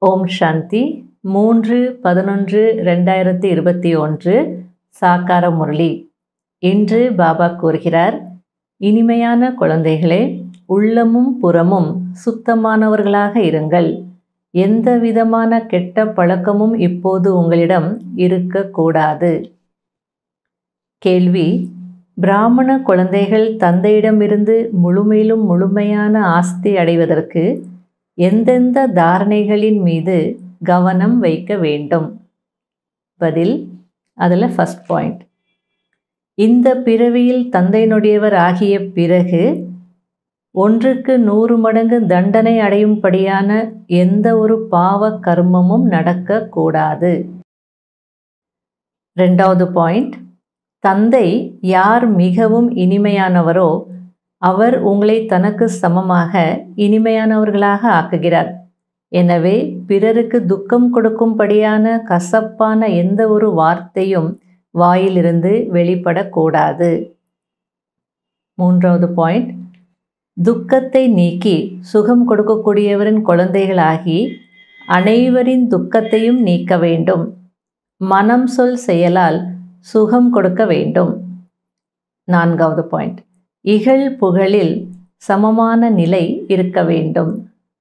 ஓம் சாந்தி மூன்று பதினொன்று ரெண்டாயிரத்தி இருபத்தி ஒன்று சாக்கார முரளி இன்று பாபா கூறுகிறார் இனிமையான குழந்தைகளே உள்ளமும் புறமும் சுத்தமானவர்களாக இருங்கள் எந்த விதமான கெட்ட பழக்கமும் இப்போது உங்களிடம் இருக்கக்கூடாது கேள்வி பிராமண குழந்தைகள் தந்தையிடமிருந்து முழுமையிலும் முழுமையான ஆஸ்தி அடைவதற்கு எந்தெந்த தாரணைகளின் மீது கவனம் வைக்க வேண்டும் பதில் அதில் ஃபஸ்ட் பாயிண்ட் இந்த பிறவியில் தந்தையினுடையவர் ஆகிய பிறகு ஒன்றுக்கு நூறு மடங்கு தண்டனை அடையும்படியான எந்த ஒரு பாவ கர்மமும் நடக்கக்கூடாது ரெண்டாவது பாயிண்ட் தந்தை யார் மிகவும் இனிமையானவரோ அவர் உங்களை தனக்கு சமமாக இனிமையானவர்களாக ஆக்குகிறார் எனவே பிறருக்கு துக்கம் கொடுக்கும்படியான கசப்பான எந்த ஒரு வார்த்தையும் வாயிலிருந்து வெளிப்படக்கூடாது மூன்றாவது பாயிண்ட் துக்கத்தை நீக்கி சுகம் கொடுக்கக்கூடியவரின் குழந்தைகளாகி அனைவரின் துக்கத்தையும் நீக்க வேண்டும் மனம் சொல் செயலால் சுகம் கொடுக்க வேண்டும் நான்காவது பாயிண்ட் இகழ் புகழில் சமமான நிலை இருக்க வேண்டும்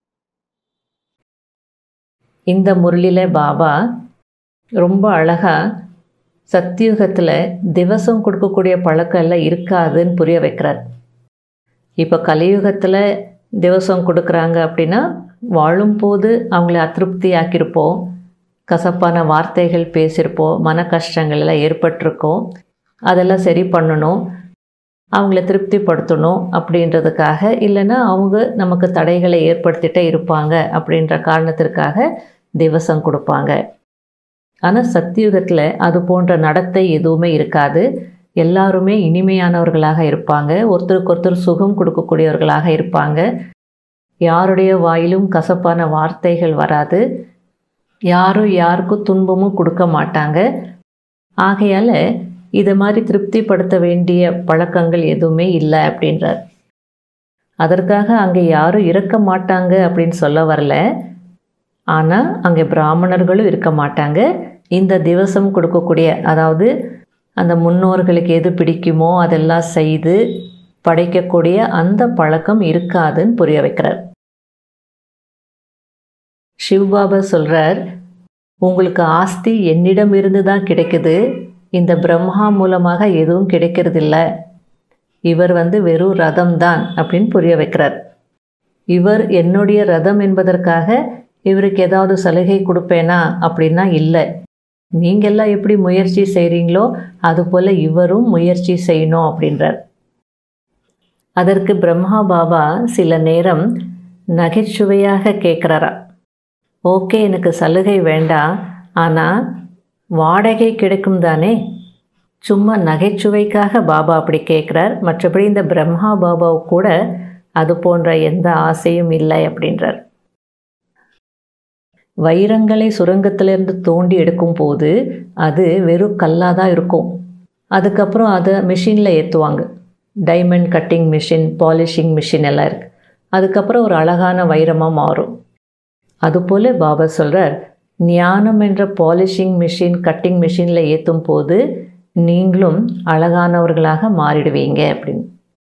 இந்த முரளியில் பாபா ரொம்ப அழகாக சத்தியுகத்தில் திவசம் கொடுக்கக்கூடிய பழக்கம் எல்லாம் இருக்காதுன்னு புரிய வைக்கிறார் இப்போ கலியுகத்தில் திவசம் கொடுக்குறாங்க அப்படின்னா வாழும்போது அவங்கள அதிருப்தி ஆக்கியிருப்போம் கசப்பான வார்த்தைகள் பேசியிருப்போம் மன கஷ்டங்கள் எல்லாம் ஏற்பட்டிருக்கோம் அதெல்லாம் சரி பண்ணணும் அவங்கள திருப்திப்படுத்தணும் அப்படின்றதுக்காக இல்லைன்னா அவங்க நமக்கு தடைகளை ஏற்படுத்திட்டே இருப்பாங்க அப்படின்ற காரணத்திற்காக திவசம் கொடுப்பாங்க ஆனால் சத்தியுகத்தில் அது போன்ற நடத்தை எதுவுமே இருக்காது எல்லாருமே இனிமையானவர்களாக இருப்பாங்க ஒருத்தருக்கு ஒருத்தர் சுகம் கொடுக்கக்கூடியவர்களாக இருப்பாங்க யாருடைய வாயிலும் கசப்பான வார்த்தைகள் வராது யாரும் யாருக்கும் துன்பமும் கொடுக்க மாட்டாங்க ஆகையால் இதை மாதிரி திருப்திப்படுத்த வேண்டிய பழக்கங்கள் எதுவுமே இல்லை அப்படின்றார் அதற்காக அங்கே யாரும் இருக்க மாட்டாங்க அப்படின்னு சொல்ல வரல ஆனால் அங்கே பிராமணர்களும் இருக்க மாட்டாங்க இந்த திவசம் கொடுக்கக்கூடிய அதாவது அந்த முன்னோர்களுக்கு எது பிடிக்குமோ அதெல்லாம் செய்து படைக்கக்கூடிய அந்த பழக்கம் இருக்காதுன்னு புரிய வைக்கிறார் சிவ்பாபா சொல்கிறார் உங்களுக்கு ஆஸ்தி என்னிடம் இருந்து தான் கிடைக்குது இந்த பிரம்மா மூலமாக எதுவும் கிடைக்கிறதில்ல இவர் வந்து வெறும் ரதம் தான் அப்படின்னு புரிய வைக்கிறார் இவர் என்னுடைய ரதம் என்பதற்காக இவருக்கு ஏதாவது சலுகை கொடுப்பேனா அப்படின்னா இல்லை நீங்கள்லாம் எப்படி முயற்சி செய்கிறீங்களோ அதுபோல் இவரும் முயற்சி செய்யணும் அப்படின்றார் அதற்கு பிரம்மா பாபா சில நேரம் நகைச்சுவையாக கேட்குறாரா ஓகே எனக்கு சலுகை வேண்டாம் ஆனால் வாடகை கிடைக்கும் தானே சும்மா நகைச்சுவைக்காக பாபா அப்படி கேட்குறார் மற்றபடி இந்த பிரம்மா பாபாவுக்கு கூட அது போன்ற எந்த ஆசையும் இல்லை அப்படின்றார் வைரங்களை சுரங்கத்திலேருந்து தோண்டி எடுக்கும் போது அது வெறும் கல்லாக தான் இருக்கும் அதுக்கப்புறம் அதை மிஷினில் ஏற்றுவாங்க diamond cutting machine polishing machine எல்லாம் இருக்குது அதுக்கப்புறம் ஒரு அழகான வைரமாக மாறும் அதுபோல் பாபா சொல்கிறார் ஞானம் என்ற பாலிஷிங் மிஷின் கட்டிங் மிஷினில் ஏற்றும் போது நீங்களும் அழகானவர்களாக மாறிடுவீங்க அப்படின்னு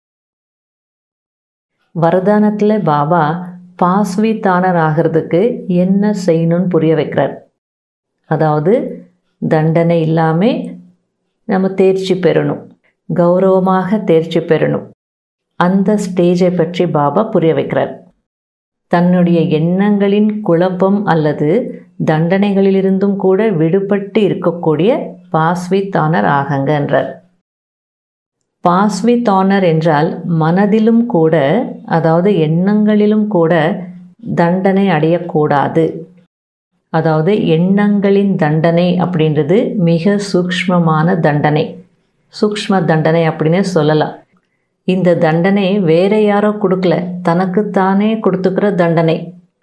வரதானத்தில் பாபா பாஸ்வித்தானர் ஆகிறதுக்கு என்ன செய்யணும்னு புரிய வைக்கிறார் அதாவது தண்டனை இல்லாமல் நம்ம தேர்ச்சி பெறணும் கௌரவமாக தேர்ச்சி பெறணும் அந்த ஸ்டேஜை பற்றி பாபா புரிய வைக்கிறார் தன்னுடைய எண்ணங்களின் குழப்பம் அல்லது தண்டனைகளிலிருந்தும் கூட விடுபட்டு இருக்கக்கூடிய பாஸ்வித்தானர் ஆகங்கன்றார் பாஸ்வித்தானர் என்றால் மனதிலும் கூட அதாவது எண்ணங்களிலும் கூட தண்டனை அடையக்கூடாது அதாவது எண்ணங்களின் தண்டனை அப்படின்றது மிக சூக்ஷ்மமான தண்டனை சூக்ஷ்ம தண்டனை அப்படின்னு சொல்லலாம் இந்த தண்டனை வேற யாரோ கொடுக்கல தனக்குத்தானே கொடுத்துக்கிற தண்டனை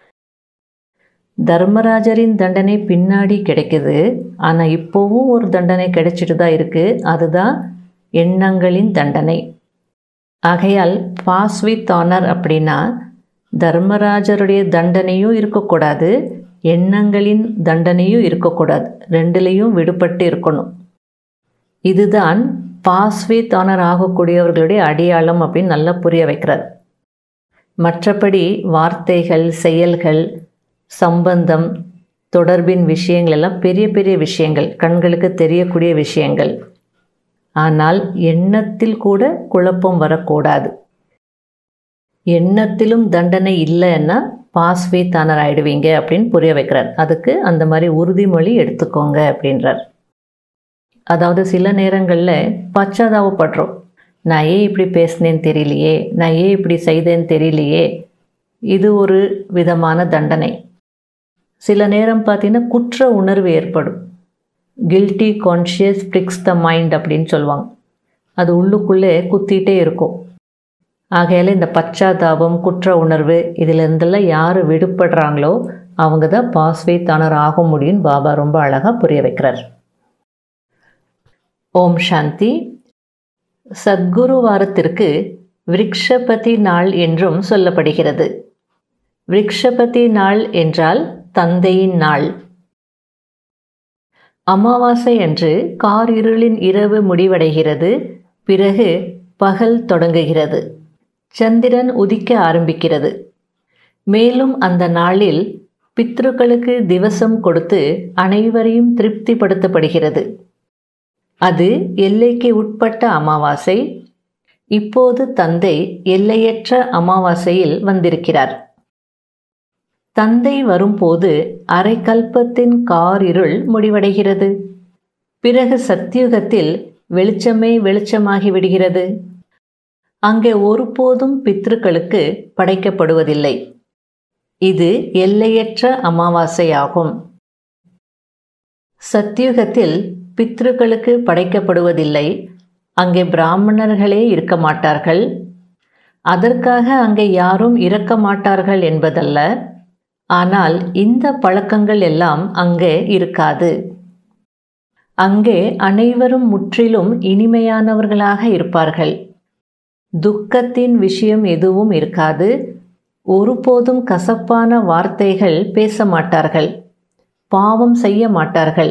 தர்மராஜரின் தண்டனை பின்னாடி கிடைக்குது ஆனால் இப்போவும் ஒரு தண்டனை கிடைச்சிட்டு தான் இருக்குது அதுதான் எண்ணங்களின் தண்டனை ஆகையால் பாஸ் வித் ஆனர் அப்படின்னா தர்மராஜருடைய தண்டனையும் இருக்கக்கூடாது எண்ணங்களின் தண்டனையும் இருக்கக்கூடாது ரெண்டுலேயும் விடுபட்டு இருக்கணும் இதுதான் பாஸ்வேத் ஆனர் ஆகக்கூடியவர்களுடைய அடையாளம் அப்படின்னு நல்லா புரிய வைக்கிறார் மற்றபடி வார்த்தைகள் செயல்கள் சம்பந்தம் தொடர்பின் விஷயங்கள் எல்லாம் பெரிய பெரிய விஷயங்கள் கண்களுக்கு தெரியக்கூடிய விஷயங்கள் ஆனால் எண்ணத்தில் கூட குழப்பம் வரக்கூடாது எண்ணத்திலும் தண்டனை இல்லைன்னா பாஸ்வே தானர் ஆயிடுவீங்க அப்படின்னு புரிய வைக்கிறார் அதுக்கு அந்த மாதிரி உறுதிமொழி எடுத்துக்கோங்க அப்படின்றார் அதாவது சில நேரங்களில் பச்சாதாபப்படுறோம் நான் ஏன் இப்படி பேசினேன்னு தெரியலையே நான் ஏன் இப்படி செய்தேன்னு தெரியலையே இது ஒரு விதமான தண்டனை சில நேரம் பார்த்தீங்கன்னா குற்ற உணர்வு ஏற்படும் guilty conscious pricks the mind அப்படின்னு சொல்லுவாங்க அது உள்ளுக்குள்ளே குத்திட்டே இருக்கும் ஆகையால் இந்த பச்சாதாபம் குற்ற உணர்வு இதிலிருந்தெல்லாம் யார் விடுபடுறாங்களோ அவங்க தான் பாஸ்வே தானர் ஆக முடியும்னு பாபா ரொம்ப அழகாக புரிய வைக்கிறார் ஓம் சாந்தி சத்குரு வாரத்திற்கு விருக்ஷபதி நாள் என்றும் சொல்லப்படுகிறது விருக்ஷபதி நாள் என்றால் தந்தையின் நாள் அமாவாசை அன்று கார் இருளின் இரவு முடிவடைகிறது பிறகு பகல் தொடங்குகிறது சந்திரன் உதிக்க ஆரம்பிக்கிறது மேலும் அந்த நாளில் பித்ருக்களுக்கு திவசம் கொடுத்து அனைவரையும் திருப்திப்படுத்தப்படுகிறது அது எல்லைக்கு உட்பட்ட அமாவாசை இப்போது தந்தை எல்லையற்ற அமாவாசையில் வந்திருக்கிறார் தந்தை வரும்போது அரைக்கல்பத்தின் காரிருள் முடிவடைகிறது பிறகு சத்தியுகத்தில் வெளிச்சமே வெளிச்சமாகி விடுகிறது அங்கே ஒருபோதும் பித்ருக்களுக்கு படைக்கப்படுவதில்லை இது எல்லையற்ற அமாவாசையாகும் சத்தியுகத்தில் பித்ருக்களுக்கு படைக்கப்படுவதில்லை அங்கே பிராமணர்களே இருக்க மாட்டார்கள் அதற்காக அங்கே யாரும் இருக்க மாட்டார்கள் என்பதல்ல ஆனால் இந்த பழக்கங்கள் எல்லாம் அங்கே இருக்காது அங்கே அனைவரும் முற்றிலும் இனிமையானவர்களாக இருப்பார்கள் துக்கத்தின் விஷயம் எதுவும் இருக்காது ஒருபோதும் கசப்பான வார்த்தைகள் பேச மாட்டார்கள் பாவம் செய்ய மாட்டார்கள்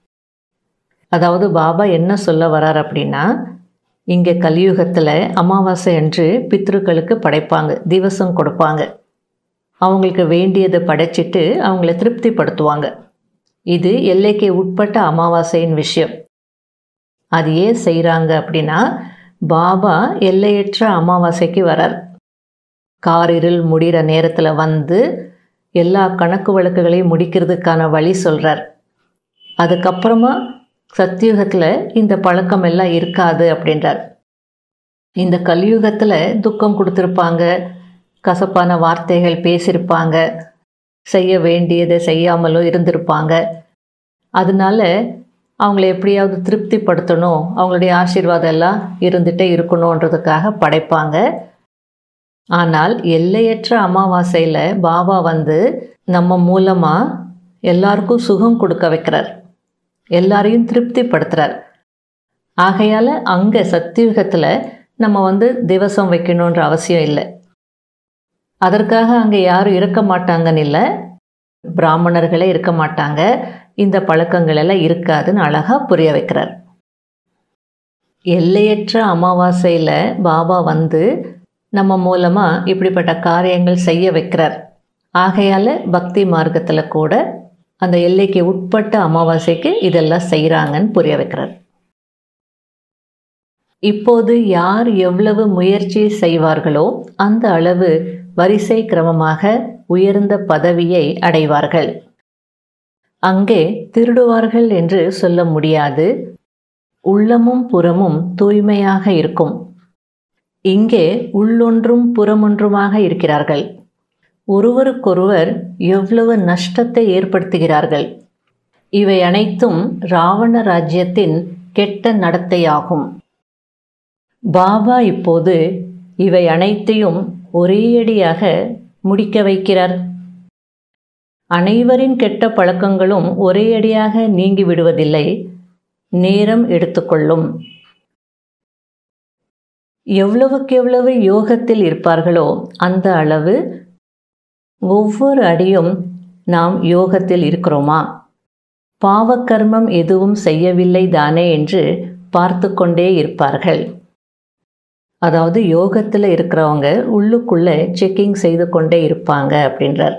அதாவது பாபா என்ன சொல்ல வரார் அப்படின்னா இங்கே கலியுகத்தில் அமாவாசை அன்று பித்ருக்களுக்கு படைப்பாங்க திவசம் கொடுப்பாங்க அவங்களுக்கு வேண்டியதை படைச்சிட்டு அவங்கள திருப்திப்படுத்துவாங்க இது எல்லைக்கு உட்பட்ட அமாவாசையின் விஷயம் அது ஏன் செய்கிறாங்க அப்படின்னா பாபா எல்லையற்ற அமாவாசைக்கு வரார் காரிருள் முடிகிற நேரத்தில் வந்து எல்லா கணக்கு வழக்குகளையும் முடிக்கிறதுக்கான வழி சொல்கிறார் அதுக்கப்புறமா சத்தியுகத்தில் இந்த பழக்கம் எல்லாம் இருக்காது அப்படின்றார் இந்த கலியுகத்தில் துக்கம் கொடுத்துருப்பாங்க கசப்பான வார்த்தைகள் பேசியிருப்பாங்க செய்ய வேண்டியதை செய்யாமலும் இருந்திருப்பாங்க அதனால அவங்கள எப்படியாவது திருப்திப்படுத்தணும் அவங்களுடைய ஆசீர்வாதம் எல்லாம் இருந்துகிட்டே இருக்கணுன்றதுக்காக படைப்பாங்க ஆனால் எல்லையற்ற அமாவாசையில் பாபா வந்து நம்ம மூலமாக எல்லாருக்கும் சுகம் கொடுக்க வைக்கிறார் எல்லாரையும் திருப்திப்படுத்துகிறார் ஆகையால் அங்கே சத்தியுகத்தில் நம்ம வந்து திவசம் வைக்கணுன்ற அவசியம் இல்லை அதற்காக அங்கே யாரும் இருக்க மாட்டாங்கன்னு இல்லை பிராமணர்களே இருக்க மாட்டாங்க இந்த பழக்கங்கள் எல்லாம் இருக்காதுன்னு அழகாக புரிய வைக்கிறார் எல்லையற்ற அமாவாசையில் பாபா வந்து நம்ம மூலமாக இப்படிப்பட்ட காரியங்கள் செய்ய வைக்கிறார் ஆகையால் பக்தி மார்க்கத்தில் கூட அந்த எல்லைக்கு உட்பட்ட அமாவாசைக்கு இதெல்லாம் செய்கிறாங்கன்னு புரிய வைக்கிறார் இப்போது யார் எவ்வளவு முயற்சி செய்வார்களோ அந்த அளவு வரிசை கிரமமாக உயர்ந்த பதவியை அடைவார்கள் அங்கே திருடுவார்கள் என்று சொல்ல முடியாது உள்ளமும் புறமும் தூய்மையாக இருக்கும் இங்கே உள்ளொன்றும் புறமொன்றுமாக இருக்கிறார்கள் ஒருவருக்கொருவர் எவ்வளவு நஷ்டத்தை ஏற்படுத்துகிறார்கள் இவை அனைத்தும் ராவண ராஜ்யத்தின் கெட்ட நடத்தையாகும் பாபா இப்போது இவை அனைத்தையும் ஒரேயடியாக முடிக்க வைக்கிறார் அனைவரின் கெட்ட பழக்கங்களும் ஒரேயடியாக நீங்கி விடுவதில்லை நேரம் எடுத்துக்கொள்ளும் எவ்வளவுக்கு எவ்வளவு யோகத்தில் இருப்பார்களோ அந்த அளவு ஒவ்வொரு அடியும் நாம் யோகத்தில் இருக்கிறோமா பாவக்கர்மம் எதுவும் செய்யவில்லை தானே என்று பார்த்து கொண்டே இருப்பார்கள் அதாவது யோகத்தில் இருக்கிறவங்க உள்ளுக்குள்ளே செக்கிங் செய்து கொண்டே இருப்பாங்க அப்படின்றார்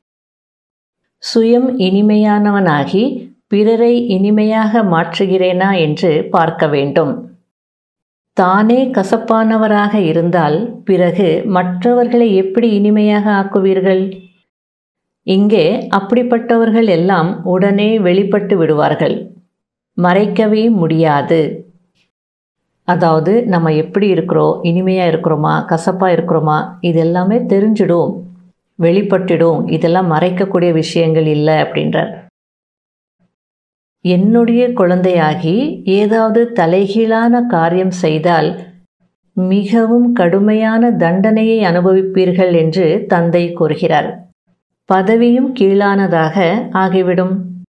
சுயம் இனிமையானவனாகி பிறரை இனிமையாக மாற்றுகிறேனா என்று பார்க்க வேண்டும் தானே கசப்பானவராக இருந்தால் பிறகு மற்றவர்களை எப்படி இனிமையாக ஆக்குவீர்கள் இங்கே அப்படிப்பட்டவர்கள் எல்லாம் உடனே வெளிப்பட்டு விடுவார்கள் மறைக்கவே முடியாது அதாவது நம்ம எப்படி இருக்கிறோம் இனிமையாக இருக்கிறோமா கசப்பாக இருக்கிறோமா இது எல்லாமே தெரிஞ்சிடும் வெளிப்பட்டுடும் இதெல்லாம் மறைக்கக்கூடிய விஷயங்கள் இல்லை அப்படின்றார் என்னுடைய குழந்தையாகி ஏதாவது தலைகீழான காரியம் செய்தால் மிகவும் கடுமையான தண்டனையை அனுபவிப்பீர்கள் என்று தந்தை கூறுகிறார் பதவியும் கீழானதாக ஆகிவிடும்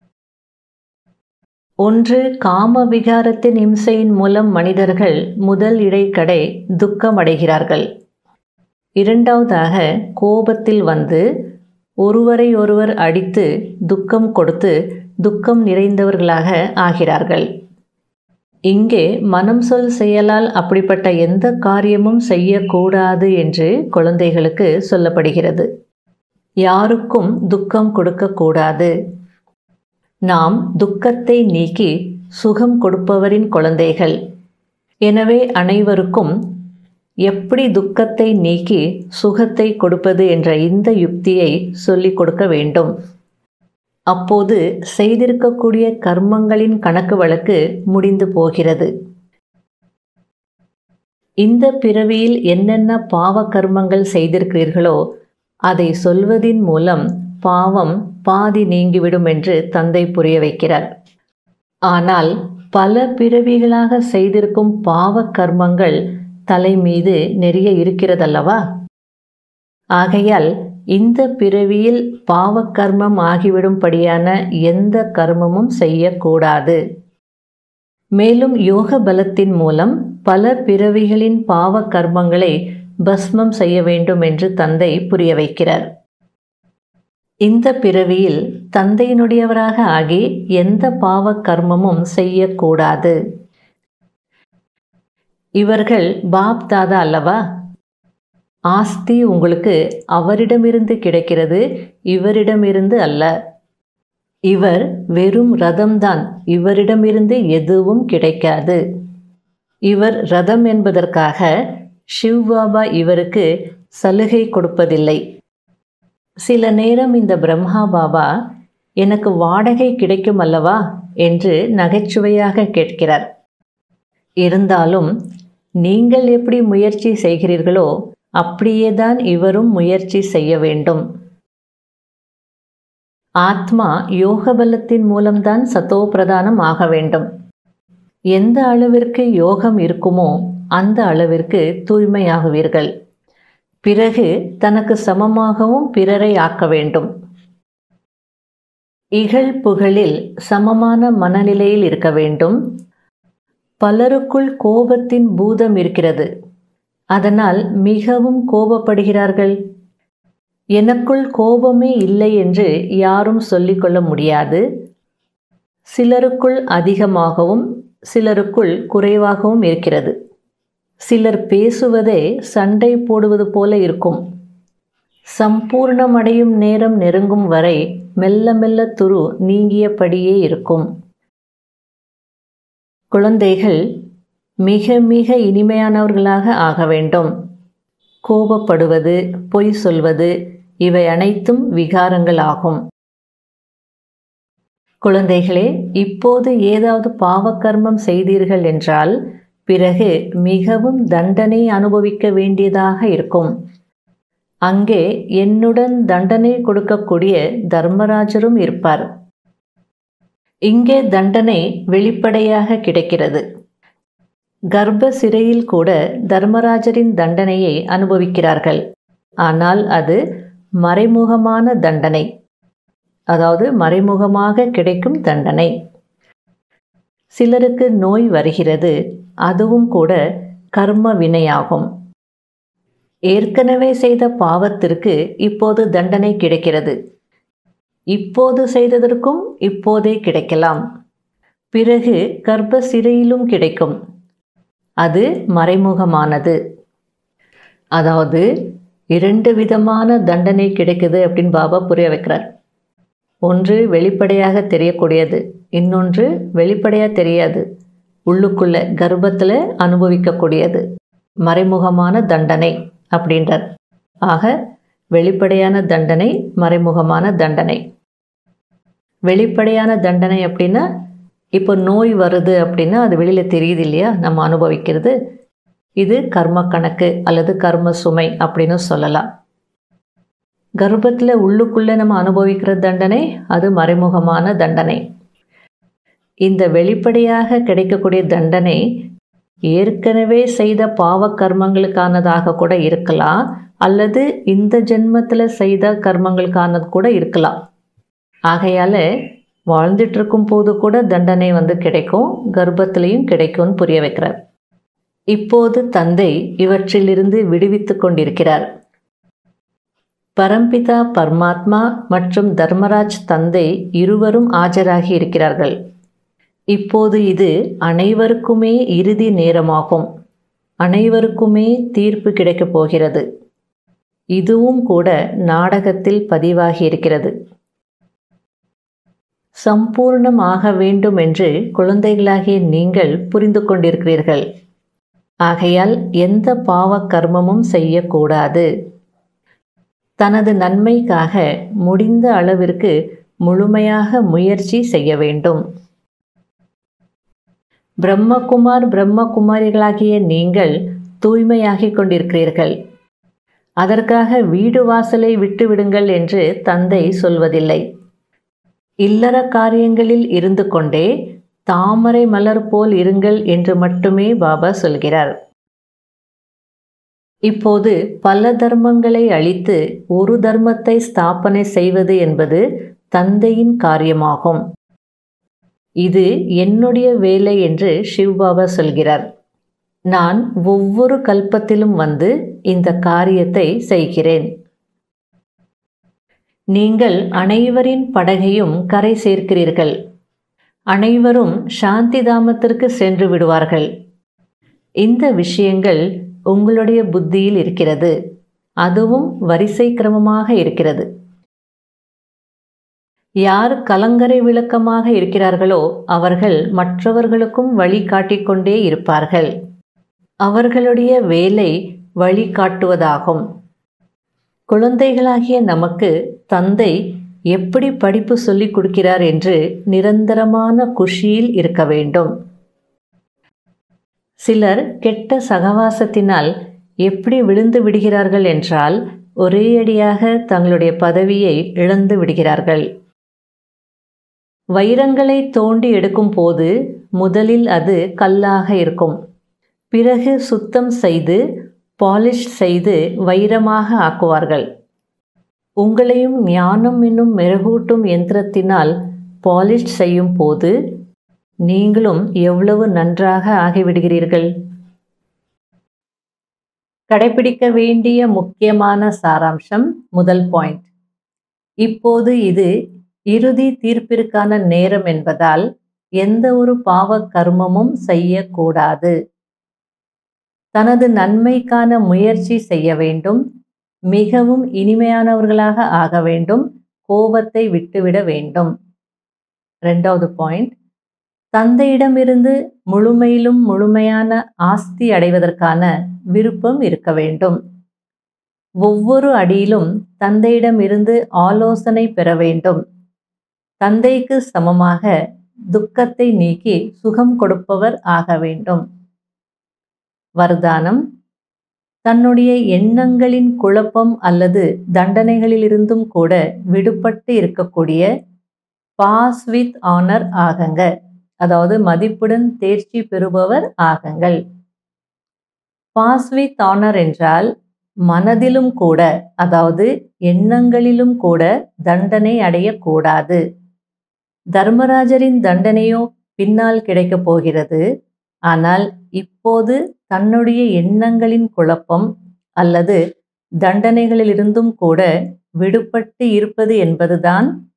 ஒன்று காம விகாரத்தின் இம்சையின் மூலம் மனிதர்கள் முதல் இடைக்கடை துக்கம் அடைகிறார்கள் இரண்டாவதாக கோபத்தில் வந்து ஒருவரை ஒருவர் அடித்து துக்கம் கொடுத்து துக்கம் நிறைந்தவர்களாக ஆகிறார்கள் இங்கே மனம் சொல் செயலால் அப்படிப்பட்ட எந்த காரியமும் செய்யக்கூடாது என்று குழந்தைகளுக்கு சொல்லப்படுகிறது யாருக்கும் துக்கம் கொடுக்கக்கூடாது நாம் துக்கத்தை நீக்கி சுகம் கொடுப்பவரின் குழந்தைகள் எனவே அனைவருக்கும் எப்படி துக்கத்தை நீக்கி சுகத்தை கொடுப்பது என்ற இந்த யுக்தியை சொல்லிக் கொடுக்க வேண்டும் அப்போது செய்திருக்கக்கூடிய கர்மங்களின் கணக்கு வழக்கு முடிந்து போகிறது இந்த பிறவியில் என்னென்ன பாவ கர்மங்கள் செய்திருக்கிறீர்களோ அதை சொல்வதின் மூலம் பாவம் பாதி நீங்கிவிடும் என்று தந்தை புரிய வைக்கிறார் ஆனால் பல பிறவிகளாக செய்திருக்கும் பாவ கர்மங்கள் தலை மீது நிறைய இருக்கிறதல்லவா ஆகையால் இந்த பிறவியில் பாவக்கர்மம் ஆகிவிடும்படியான எந்த கர்மமும் செய்யக்கூடாது மேலும் யோக பலத்தின் மூலம் பல பிறவிகளின் பாவ கர்மங்களை பஸ்மம் செய்ய வேண்டும் என்று தந்தை புரிய வைக்கிறார் இந்த பிறவியில் தந்தையினுடையவராக ஆகி எந்த பாவ கர்மமும் செய்யக்கூடாது இவர்கள் பாப் தாதா அல்லவா ஆஸ்தி உங்களுக்கு அவரிடமிருந்து கிடைக்கிறது இவரிடமிருந்து அல்ல இவர் வெறும் ரதம்தான் இவரிடமிருந்து எதுவும் கிடைக்காது இவர் ரதம் என்பதற்காக சிவ்பாபா இவருக்கு சலுகை கொடுப்பதில்லை சில நேரம் இந்த பிரம்மா பாபா எனக்கு வாடகை கிடைக்கும் அல்லவா என்று நகைச்சுவையாக கேட்கிறார் இருந்தாலும் நீங்கள் எப்படி முயற்சி செய்கிறீர்களோ அப்படியேதான் இவரும் முயற்சி செய்ய வேண்டும் ஆத்மா யோக பலத்தின் மூலம்தான் சத்தோ பிரதானம் ஆக வேண்டும் எந்த அளவிற்கு யோகம் இருக்குமோ அந்த அளவிற்கு தூய்மையாகுவீர்கள் பிறகு தனக்கு சமமாகவும் பிறரை ஆக்க வேண்டும் இகழ் புகழில் சமமான மனநிலையில் இருக்க வேண்டும் பலருக்குள் கோபத்தின் பூதம் இருக்கிறது அதனால் மிகவும் கோபப்படுகிறார்கள் எனக்குள் கோபமே இல்லை என்று யாரும் சொல்லிக்கொள்ள முடியாது சிலருக்குள் அதிகமாகவும் சிலருக்குள் குறைவாகவும் இருக்கிறது சிலர் பேசுவதே சண்டை போடுவது போல இருக்கும் சம்பூர்ணமடையும் நேரம் நெருங்கும் வரை மெல்ல மெல்ல துரு நீங்கியபடியே இருக்கும் குழந்தைகள் மிக மிக இனிமையானவர்களாக ஆக வேண்டும் கோபப்படுவது பொய் சொல்வது இவை அனைத்தும் விகாரங்கள் ஆகும் குழந்தைகளே இப்போது ஏதாவது பாவக்கர்மம் செய்தீர்கள் என்றால் பிறகு மிகவும் தண்டனை அனுபவிக்க வேண்டியதாக இருக்கும் அங்கே என்னுடன் தண்டனை கொடுக்கக்கூடிய தர்மராஜரும் இருப்பார் இங்கே தண்டனை வெளிப்படையாக கிடைக்கிறது கர்ப்ப சிறையில் கூட தர்மராஜரின் தண்டனையை அனுபவிக்கிறார்கள் ஆனால் அது மறைமுகமான தண்டனை அதாவது மறைமுகமாக கிடைக்கும் தண்டனை சிலருக்கு நோய் வருகிறது அதுவும் கூட கர்ம வினையாகும் ஏற்கனவே செய்த பாவத்திற்கு இப்போது தண்டனை கிடைக்கிறது இப்போது செய்ததற்கும் இப்போதே கிடைக்கலாம் பிறகு கர்ப்ப சிறையிலும் கிடைக்கும் அது மறைமுகமானது அதாவது இரண்டு விதமான தண்டனை கிடைக்குது அப்படின்னு பாபா புரிய வைக்கிறார் ஒன்று வெளிப்படையாக தெரியக்கூடியது இன்னொன்று வெளிப்படையாக தெரியாது உள்ளுக்குள்ள கர்ப்பத்தில் அனுபவிக்கக்கூடியது மறைமுகமான தண்டனை அப்படின்றார் ஆக வெளிப்படையான தண்டனை மறைமுகமான தண்டனை வெளிப்படையான தண்டனை அப்படின்னா இப்போ நோய் வருது அப்படின்னா அது வெளியில் தெரியுது இல்லையா நம்ம அனுபவிக்கிறது இது கர்ம கணக்கு அல்லது கர்ம சுமை அப்படின்னு சொல்லலாம் கர்ப்பத்தில் உள்ளுக்குள்ளே நம்ம அனுபவிக்கிற தண்டனை அது மறைமுகமான தண்டனை இந்த வெளிப்படையாக கிடைக்கக்கூடிய தண்டனை ஏற்கனவே செய்த பாவ கர்மங்களுக்கானதாக கூட இருக்கலாம் அல்லது இந்த ஜென்மத்தில் செய்த கர்மங்களுக்கானது கூட இருக்கலாம் ஆகையால் வாழ்ந்துட்டு இருக்கும் போது கூட தண்டனை வந்து கிடைக்கும் கர்ப்பத்திலையும் கிடைக்கும்னு புரிய வைக்கிறார் இப்போது தந்தை இவற்றிலிருந்து விடுவித்து கொண்டிருக்கிறார் பரம்பிதா பரமாத்மா மற்றும் தர்மராஜ் தந்தை இருவரும் ஆஜராகி இருக்கிறார்கள் இப்போது இது அனைவருக்குமே இறுதி நேரமாகும் அனைவருக்குமே தீர்ப்பு கிடைக்கப் போகிறது இதுவும் கூட நாடகத்தில் பதிவாகி இருக்கிறது சம்பூர்ணமாக வேண்டும் என்று குழந்தைகளாகிய நீங்கள் புரிந்து கொண்டிருக்கிறீர்கள் ஆகையால் எந்த பாவ கர்மமும் செய்யக்கூடாது தனது நன்மைக்காக முடிந்த அளவிற்கு முழுமையாக முயற்சி செய்ய வேண்டும் பிரம்மகுமார் பிரம்மகுமாரிகளாகிய நீங்கள் தூய்மையாகிக் கொண்டிருக்கிறீர்கள் அதற்காக வீடு வாசலை விட்டுவிடுங்கள் என்று தந்தை சொல்வதில்லை இல்லற காரியங்களில் இருந்து கொண்டே தாமரை மலர் போல் இருங்கள் என்று மட்டுமே பாபா சொல்கிறார் இப்போது பல தர்மங்களை அழித்து ஒரு தர்மத்தை ஸ்தாபனை செய்வது என்பது தந்தையின் காரியமாகும் இது என்னுடைய வேலை என்று சிவ்பாபா சொல்கிறார் நான் ஒவ்வொரு கல்பத்திலும் வந்து இந்த காரியத்தை செய்கிறேன் நீங்கள் அனைவரின் படகையும் கரை சேர்க்கிறீர்கள் அனைவரும் சாந்தி தாமத்திற்கு சென்று விடுவார்கள் இந்த விஷயங்கள் உங்களுடைய புத்தியில் இருக்கிறது அதுவும் வரிசை கிரமமாக இருக்கிறது யார் கலங்கரை விளக்கமாக இருக்கிறார்களோ அவர்கள் மற்றவர்களுக்கும் வழி காட்டிக்கொண்டே இருப்பார்கள் அவர்களுடைய வேலை வழிகாட்டுவதாகும் குழந்தைகளாகிய நமக்கு தந்தை எப்படி படிப்பு சொல்லிக் கொடுக்கிறார் என்று நிரந்தரமான குஷியில் இருக்க வேண்டும் சிலர் கெட்ட சகவாசத்தினால் எப்படி விழுந்து விடுகிறார்கள் என்றால் ஒரேயடியாக தங்களுடைய பதவியை இழந்து விடுகிறார்கள் வைரங்களை தோண்டி எடுக்கும் போது முதலில் அது கல்லாக இருக்கும் பிறகு சுத்தம் செய்து பாலிஷ் செய்து வைரமாக ஆக்குவார்கள் உங்களையும் ஞானம் என்னும் மெருகூட்டும் எந்திரத்தினால் பாலிஷ் செய்யும் போது நீங்களும் எவ்வளவு நன்றாக ஆகிவிடுகிறீர்கள் கடைபிடிக்க வேண்டிய முக்கியமான சாராம்சம் முதல் பாயிண்ட் இப்போது இது இறுதி தீர்ப்பிற்கான நேரம் என்பதால் எந்த ஒரு பாவ கர்மமும் செய்யக்கூடாது தனது நன்மைக்கான முயற்சி செய்ய வேண்டும் மிகவும் இனிமையானவர்களாக ஆக வேண்டும் கோபத்தை விட்டுவிட வேண்டும் ரெண்டாவது பாயிண்ட் தந்தையிடமிருந்து முழுமையிலும் முழுமையான ஆஸ்தி அடைவதற்கான விருப்பம் இருக்க வேண்டும் ஒவ்வொரு அடியிலும் தந்தையிடமிருந்து ஆலோசனை பெற வேண்டும் தந்தைக்கு சமமாக துக்கத்தை நீக்கி சுகம் கொடுப்பவர் ஆக வேண்டும் வரதானம் தன்னுடைய எண்ணங்களின் குழப்பம் அல்லது தண்டனைகளிலிருந்தும் கூட விடுபட்டு இருக்கக்கூடிய பாஸ் வித் ஆனர் ஆகங்க அதாவது மதிப்புடன் தேர்ச்சி பெறுபவர் ஆகங்கள் பாஸ் வித் ஆனர் என்றால் மனதிலும் கூட அதாவது எண்ணங்களிலும் கூட தண்டனை அடையக்கூடாது தர்மராஜரின் தண்டனையோ பின்னால் கிடைக்கப் போகிறது ஆனால் இப்போது தன்னுடைய எண்ணங்களின் குழப்பம் அல்லது தண்டனைகளிலிருந்தும் கூட விடுபட்டு இருப்பது என்பதுதான்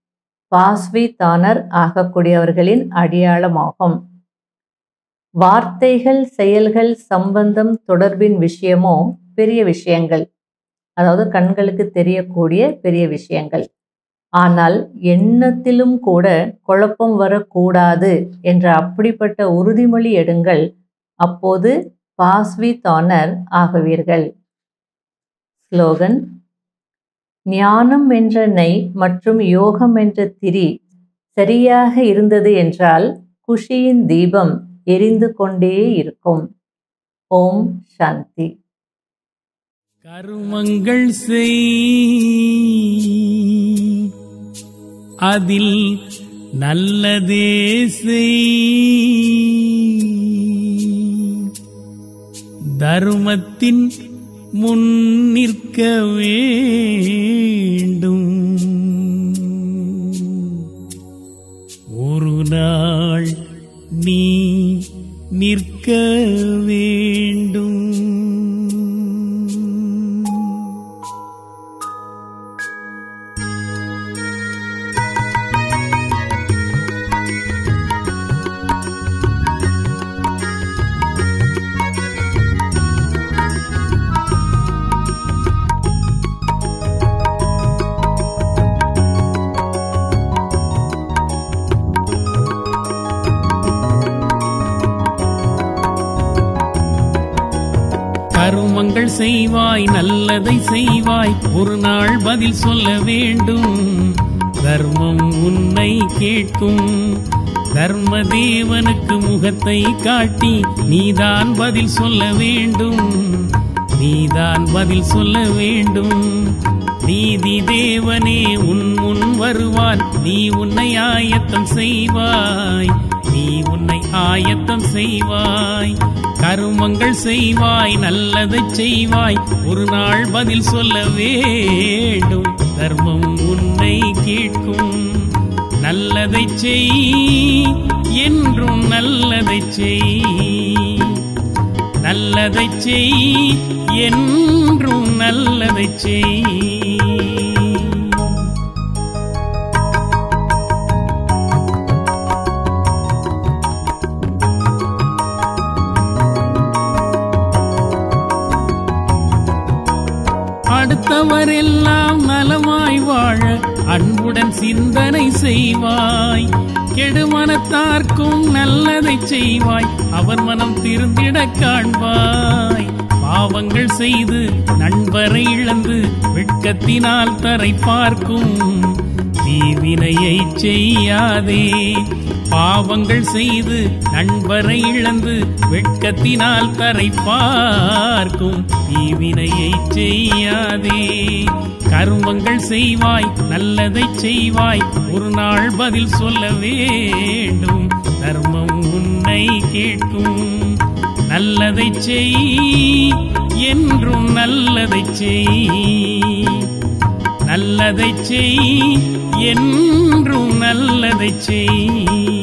பாஸ்விதானர் ஆகக்கூடியவர்களின் அடையாளமாகும் வார்த்தைகள் செயல்கள் சம்பந்தம் தொடர்பின் விஷயமோ பெரிய விஷயங்கள் அதாவது கண்களுக்கு தெரியக்கூடிய பெரிய விஷயங்கள் ஆனால் எண்ணத்திலும் கூட குழப்பம் வரக்கூடாது என்ற அப்படிப்பட்ட உறுதிமொழி எடுங்கள் அப்போது பாஸ்விதானர் ஆகுவீர்கள் ஸ்லோகன் ஞானம் என்ற நெய் மற்றும் யோகம் என்ற திரி சரியாக இருந்தது என்றால் குஷியின் தீபம் எரிந்து கொண்டே இருக்கும் ஓம் சாந்தி கருமங்கள் செய் அதில் நல்லதே செய் தருமத்தின் முன் நிற்க வேண்டும் ஒரு நாள் நீ நிற்க வேண்டும் கருமங்கள் செய்வாய் நல்லதை செய்வாய் ஒரு நாள் பதில் சொல்ல வேண்டும் தர்மம் உன்னை கேட்கும் தர்ம தேவனுக்கு முகத்தை காட்டி நீதான் பதில் சொல்ல வேண்டும் நீதான் பதில் சொல்ல வேண்டும் நீதி தேவனே உன் முன் வருவான் நீ உன்னை ஆயத்தம் செய்வாய் நீ உன்னை ஆயத்தம் செய்வாய் கருமங்கள் செய்வாய் நல்லதை செய்வாய் ஒரு நாள் பதில் சொல்ல வேண்டும் தர்மம் உன்னை கேட்கும் நல்லதை செய் என்றும் நல்லதை செய் நல்லதை செய் என்றும் நல்லதை செய் அடுத்தவரெல்லாம் நலமாய் வாழ அன்புடன் சிந்தனை செய்வாய் கெடுமனத்தார்க்கும் நல்லதை செய்வாய் அவர் மனம் திருந்திட காண்பாய் பாவங்கள் செய்து நண்பரை இழந்து வெட்கத்தினால் தரை பார்க்கும் தீவினையை செய்யாதே பாவங்கள் செய்து நண்பரை இழந்து வெட்கத்தினால் தரை பார்க்கும் தீவினையை செய்யாதே கருமங்கள் செய்வாய் நல்லதை செய்வாய் ஒரு நாள் பதில் சொல்ல வேண்டும் தர்மம் உன்னை கேட்கும் நல்லதை செய் என்றும் நல்லதை செய் நல்லதை செய் என்றும் நல்லதை செய்